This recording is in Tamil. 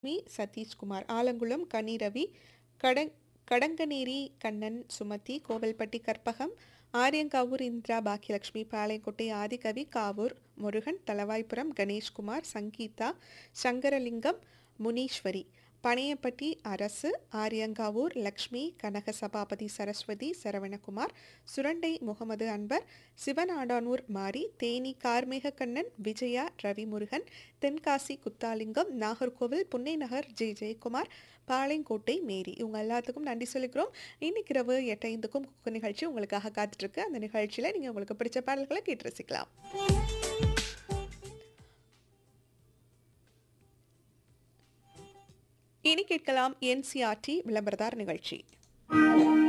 மீ சதீஷ்குமார் ஆலங்குளம் கனி ரவி கடங் கடங்கநேரி கண்ணன் சுமதி கோவில்பட்டி கற்பகம் ஆரியங்காவூர் இந்திரா பாக்கியலட்சுமி பாளையங்கோட்டை ஆதிகவி காவூர் முருகன் தலவாய்புரம் கணேஷ்குமார் சங்கீதா சங்கரலிங்கம் முனீஸ்வரி பனையப்பட்டி அரசு ஆரியங்காவூர் லக்ஷ்மி கனக சபாபதி சரஸ்வதி சரவணகுமார் சுரண்டை முகமது அன்பர் சிவநாடானூர் மாரி தேனி கார்மேக கண்ணன் விஜயா ரவிமுருகன் தென்காசி குத்தாலிங்கம் நாகர்கோவில் புன்னை நகர் ஜே ஜெயக்குமார் பாளையங்கோட்டை மேரி இவங்க எல்லாத்துக்கும் நன்றி சொல்லிக்கிறோம் இன்னைக்கு இரவு எட்டைந்துக்கும் குக்கு நிகழ்ச்சி உங்களுக்காக காத்துட்ருக்கு அந்த நிகழ்ச்சியில் நீங்கள் உங்களுக்கு பிடிச்ச பாடல்களை கேட்டு ரசிக்கலாம் இனி கேட்கலாம் என்சிஆர்டி விளம்பரதார் நிகழ்ச்சி